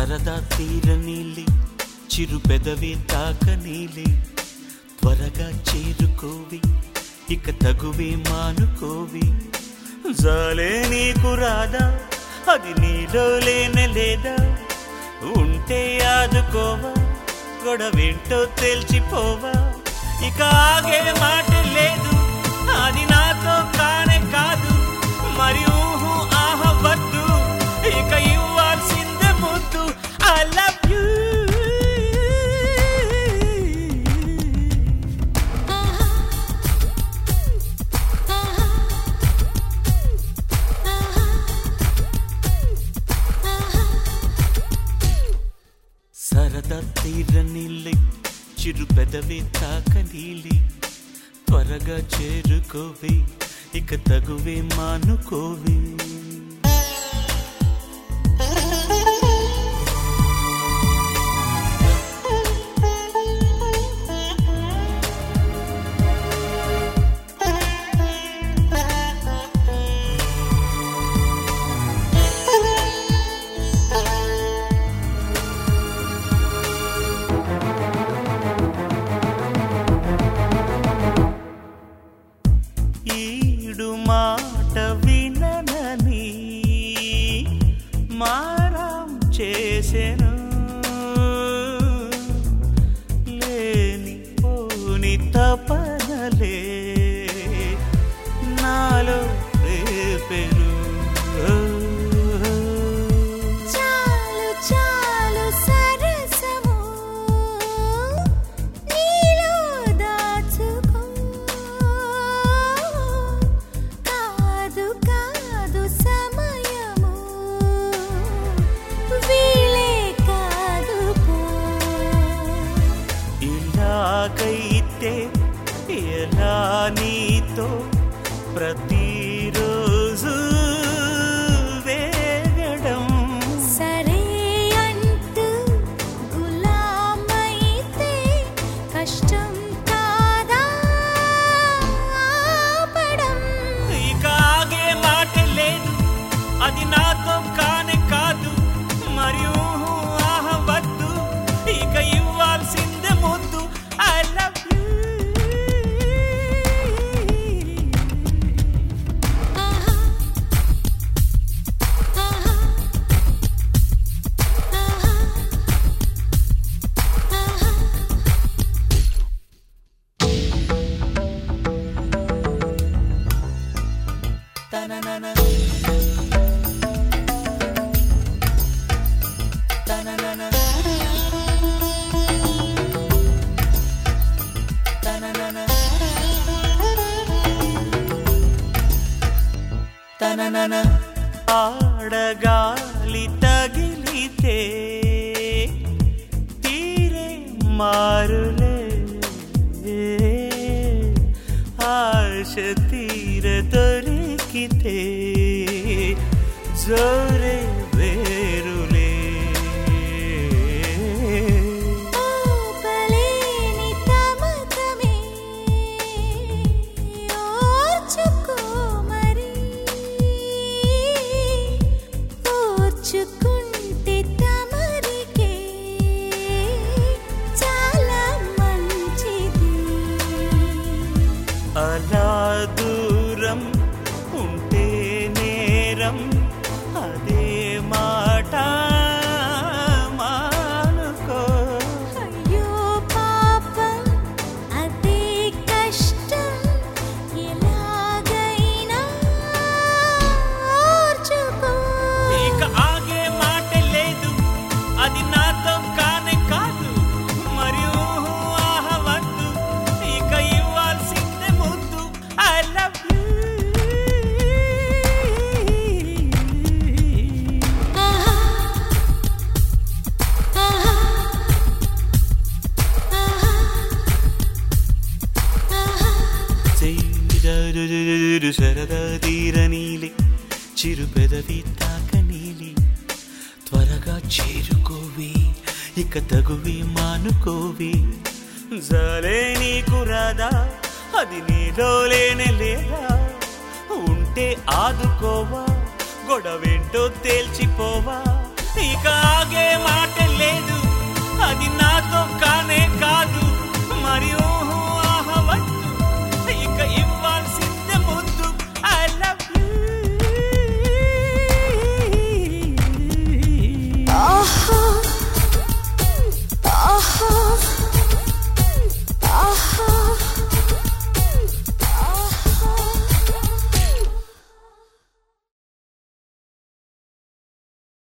సరదా తీర నీలి చిరు పెదవి తాక నీలి త్వరగా చేరుకోవి ఇక తగువే మానుకోవి జాలే నీకు రాదా అది నీలో లేనే లేదా ఉంటే ఆదుకోవా గొడవేంటో తెలిసిపోవా ఇక ఆగే మాట లేదు అది నాతో కానే కాదు మరి ఊహు ఆహ వద్దు ఇక ఇవ్వాల్సిందే ముద్దు ఐ లవ్ యూ సరదా తీర నీలి చిరు పెదవి తాక నీలి త్వరగా చేరుకోవి ఇక తగువే మానుకోవి ఈడు మాట విననని మారం చేసెను లేని పోని తపనలే నాలో రేపెను చాలు చాలు సరసము నీలో దాచుకో కాదు కాదు సమయము వీలే కాదు పో ఇలాగైతే ఎలా నీతో ప్రతిరోజు వేగడం సరే అంటూ గులామైతే కష్టం కాదా ఆపడం ఇక ఆగే మాట లేదు అది నాతో కానే కాదు మరి ఊహు ఆహ వద్దు ఇక ఇవ్వాల్సిందే ముద్దు ఐ లవ్ యూ ఆహా ఆహా ఆహా ఆహా తననన తననన తననన తననన ఆడగాలి తగిలితే తీరే మారులే ఆశ తీర దొరికితే జోరే వేరులే ఓపలేని తమకమే ఓర్చుకో మరి ఓర్చుకుంటే తమరికే చాలా మంచిది అలా దూరం ఉంటే నేరం అదే మాట మానుకో అయ్యో పాపం అదే కష్టం ఎలాగైనా ఓర్చుకో ఇక ఆగే మాట లేదు అది నాతో కానే కాదు మరి ఊహు ఆహ వద్దు ఇక ఇవ్వాల్సిందే ముద్దు ఐ లవ్ యూ ఆహా ఆహా ఆహా ఆహా చైరు సరదా తీర నీలి చిరు పెదవి తాక నీలి త్వరగా చేరుకోవి ఇక తగువి మానుకోవి జాలే నీకు రాదా అది నీలో లేనే లేదా ఉంటే ఆదుకోవా గొడవేంటో తేల్చిపోవా